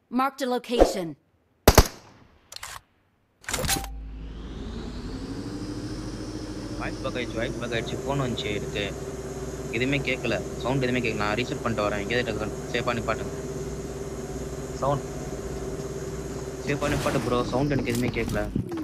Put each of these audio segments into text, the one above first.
Marked a location. Voice bug ஆயிடுச்சு voice bug ஆயிடுச்சு phone வந்துச்சு எடுத்து எதுவுமே கேட்கல சவுண்ட் எதுவுமே கேட்கல நான் ரீசெட் பண்ணிட்டு வரேன் எங்கேயாவது சேஃபாக நிப்பாட்டுங்க சவுண்ட் சேஃபாக நிப்பாட்டு ப்ரோ சவுண்ட் எனக்கு எதுவுமே கேட்கல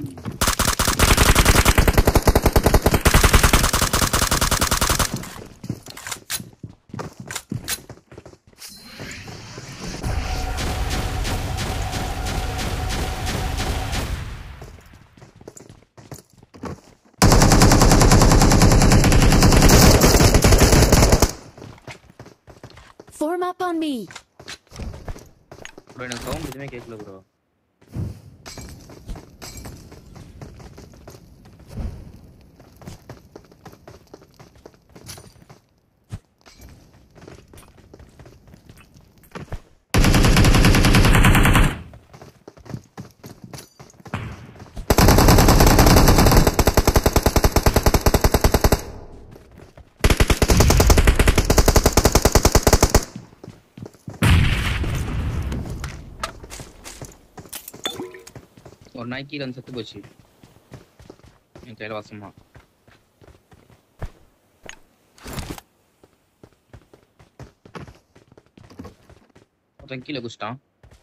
Form up on me. Bro எனக்கு சவுண்ட் எதுவுமே கேட்கல ப்ரோ ஒரு நாய் கீழே வந்து செத்து போச்சு என் கையில் வாசமா ஒருத்தன் கீழே குச்சிட்டான்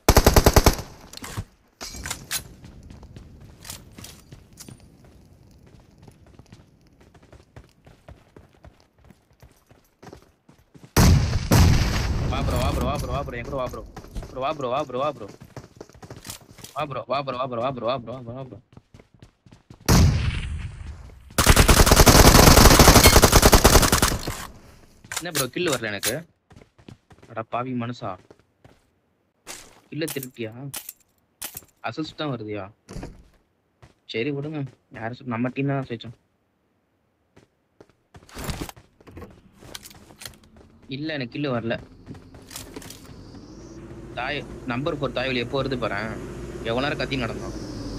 வா ப்ரோ வா ப்ரோ வா ப்ரோ வா ப்ரோ என் கூட வா ப்ரோ ப்ரோ வா ப்ரோ வா ப்ரோ வா ப்ரோ வா ப்ரோ வா ப்ரோ வா ப்ரோ வா ப்ரோ வா ப்ரோ வா ப்ரோ வா ப்ரோ என்ன ப்ரோ கில்லு வரல எனக்கு அட பாவி மனுஷா கில்ல திருட்டியா அசஸ் தான் வருதியா சரி விடுங்க யாரும் சொல் நம்ம டீம் தான் ஜெயிச்சோம் இல்ல எனக்கு கில்லு வரல தாய் நம்பர் ஃபோர் தாய்வழி எப்போ வருது பாரு எவ்வளோ நேரம் கத்தி நடந்தோம்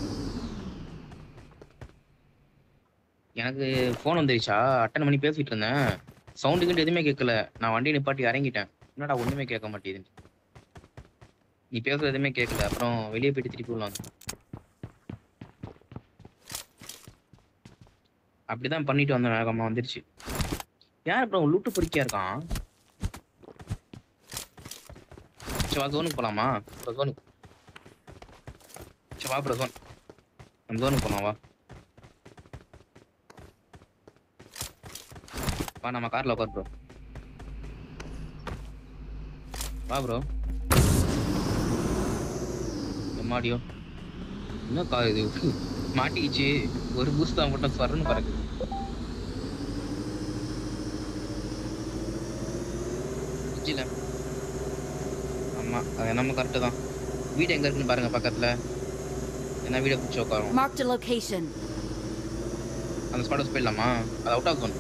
எனக்கு ஃபோன் வந்துருச்சா அட்டன் பண்ணி பேசிட்டு இருந்தேன் சவுண்டு கிட்ட எதுவுமே கேட்கல நான் வண்டி நிப்பாட்டி இறங்கிட்டேன் என்னடா ஒண்ணுமே கேட்க மாட்டேங்குது நீ பேசுறது எதுவுமே கேட்கல அப்புறம் வெளியே போயிட்டு திருப்பி உள்ள வந்தேன் அப்படிதான் பண்ணிட்டு வந்தேன் வேகமா வந்துருச்சு யார் அப்புறம் லூட்டு பொறுக்கியா இருக்கான் சரி வா ஜோனுக்கு போலாமா ப்ரோ ஜோனுக்கு சரி வா ப்ரோ ஜோன் நம்ம ஜோனுக்கு போலாம் வா வா நம்ம கார்ல உட்கார் ப்ரோ வா ப்ரோ எம்மாடியோ என்ன கார் இது மாட்டிக்கிச்சு ஒரு பூஸ்ட் தான் மட்டும் சரன்னு பறக்கு இல்ல ஆமா அது நம்ம கரெக்டு தான் வீடு எங்க இருக்குன்னு பாருங்க பக்கத்துல என்ன வீடை பிடிச்சி உட்காரும் Marked a location. அந்த ஸ்பாட் போயிடலாமா அது அவுட் ஆஃப் ஜோன்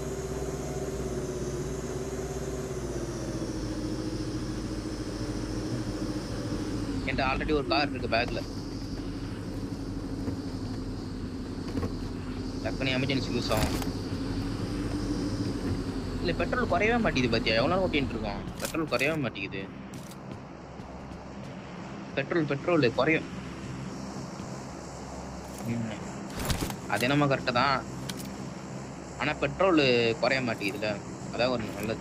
என்கிட்ட ஆல்ரெடி ஒரு கார் இருக்கு பேக்ல டக்குனு எமர்ஜென்சி யூஸ் ஆகும் இல்ல பெட்ரோல் குறையவே மாட்டேங்குது பாத்தியா எவ்வளவு நேரம் ஓட்டிட்டு இருக்கோம் பெட்ரோல் குறையவே மாட்டேங்குது பெட்ரோல் பெட்ரோல் குறையும் ம். அது என்னமோ கரெக்டு தான் ஆனா பெட்ரோல் குறைய மாட்டேங்குதுல அதான் ஒரு நல்லது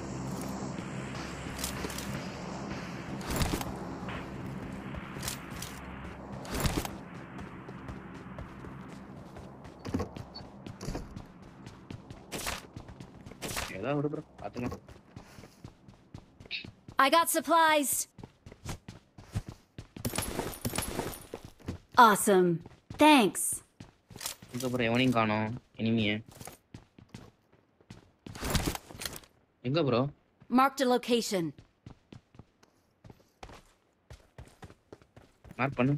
ஏதாவது விடு ப்ரோ பார்த்துக்கலாம் I got supplies. Awesome. Thanks. இங்க ப்ரோ எவனையும் காணோம் இனிமைய எங்க bro Marked a location. Mark பண்ணு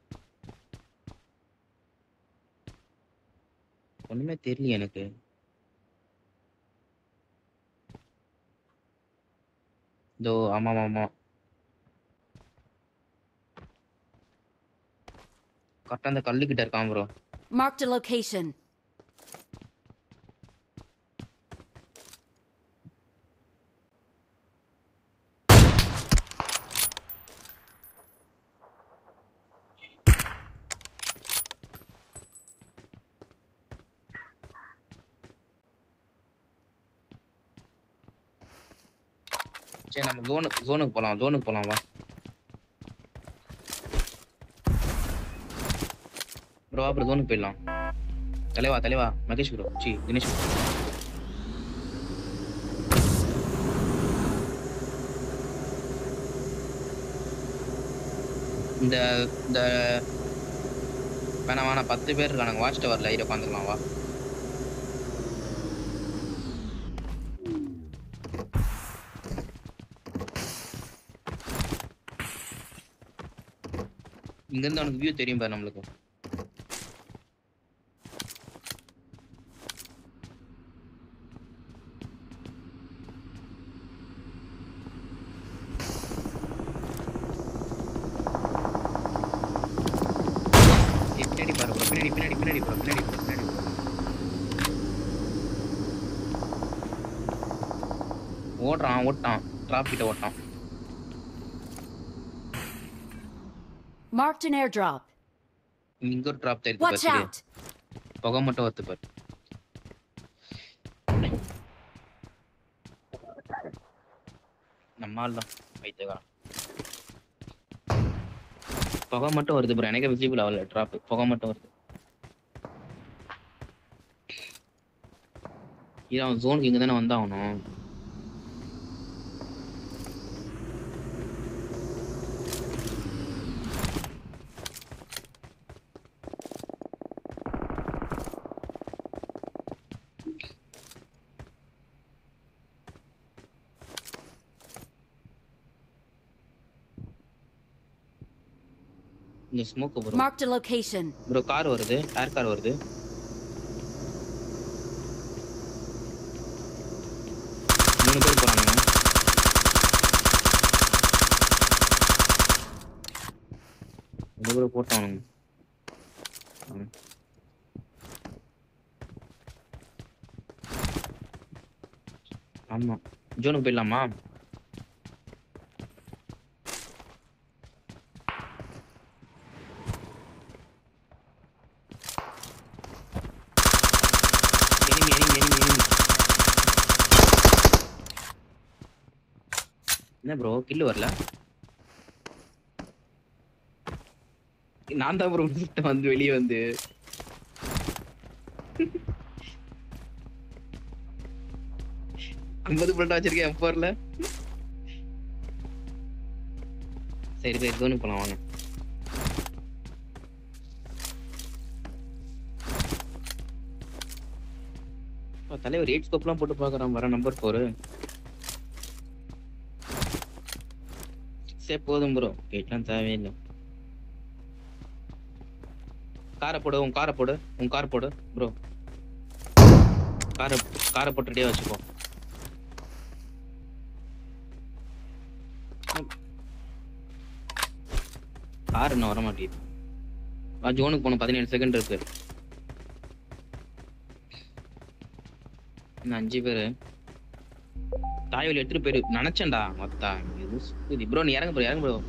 ஒண்ணுமே தெரியல எனக்கு இதோ ஆமா ஆமா கரெக்டா அந்த கல்லுக்கிட்ட இருக்கான் ப்ரோ Marked a location. சரி நம்ம ஜோனுக்கு ஜோனுக்கு போலாம் ஜோனுக்கு போலாம் வா ப்ரோ அப்புறம் ஜோனுக்கு போயிடலாம் தலைவா தலைவா மகேஷ் ப்ரோ சி தினேஷ் bro. இந்த இந்த வேணாம் வேணாம் பத்து பேர் இருக்கானுங்க வாட்ச் டவர்ல இதை உட்காந்துக்கலாம் வா இங்க இருந்து அவனுக்கு வியூ தெரியும் பாரு நம்மளுக்கு ஏய், பின்னாடி பாரு bro. பின்னாடி பின்னாடி பின்னாடி bro. பின்னாடி bro. பின்னாடி bro. ஓடுறான் ஓட்டான் டிராப் கிட்ட ஓட்டான் Marked an airdrop. இங்க ஒரு டிராப் தெரியுது Watch பாரு out! புகை மட்டும் வருது பாரு நம்ம ஆள் தான் வைத்தகாரம் புகை மட்டும் வருது ப்ரோ எனக்கு விசிபிள் ஆகல டிராப் புகை மட்டும் வருது இது அவன் ஜோனுக்கு இங்க தானே வந்தாகணும் இந்த smoke bro Marked a location. Bro car வருது ஏர் கார் வருது மூணு பேர் போறானுங்க ரெண்டு பேரும் போட்டானுங்க ஆ. ஆமா ஜோனுக்கு போயிடலாமா enemy enemy enemy enemy என்ன ப்ரோ கில்லு வரல நான் தான் ப்ரோ வந்து வெளியே வந்து ஐம்பது புல்லட் வச்சிருக்கேன் எஃபோர்ல சரி சரி தோனி போலாம் வாங்க அப்பா, தலைவர் எயிட் ஸ்கோப்லாம் போட்டு பார்க்குறான் வர நம்பர் ஃபோரு சரி போதும் ப்ரோ எயிட்லாம் தேவையில்லை காரை போடு உன் காரை போடு உன் கார் போடு ப்ரோ காரை காரை போட்டு ரெடியாக வச்சுக்கோ கார் இன்னும் வர மாட்டேங்குது வா ஜோனுக்கு போகணும் பதினேழு செகண்ட் இருக்கு இன்னும் அஞ்சு பேரு தாய்வழி எடுத்துட்டு போயிரு நினைச்சேன்டா மொத்தா இது ப்ரோ நீ இறங்க ப்ரோ இறங்க ப்ரோ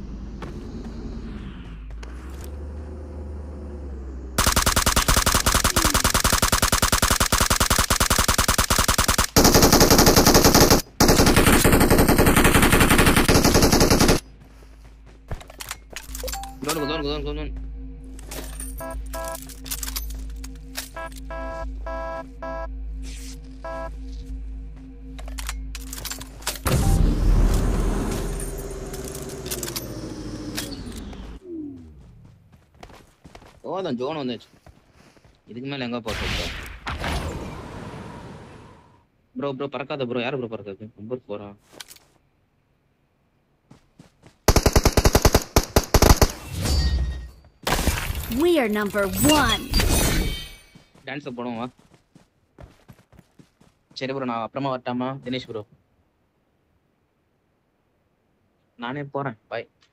தோணுக்கு தோணுக்கு தோணுக்கு தோணுக்கு போதும் ஜோன் வந்துச்சு இதுக்கு மேல எங்க போக சொல்ற ப்ரோ ப்ரோ பறக்காத ப்ரோ யாரு ப்ரோ பறக்காது நம்பர் போறா We are number one. Dance போடுவோம் வா சரி ப்ரோ நான் அப்புறமா வரட்டாமா தினேஷ் ப்ரோ நானே போறேன் பாய்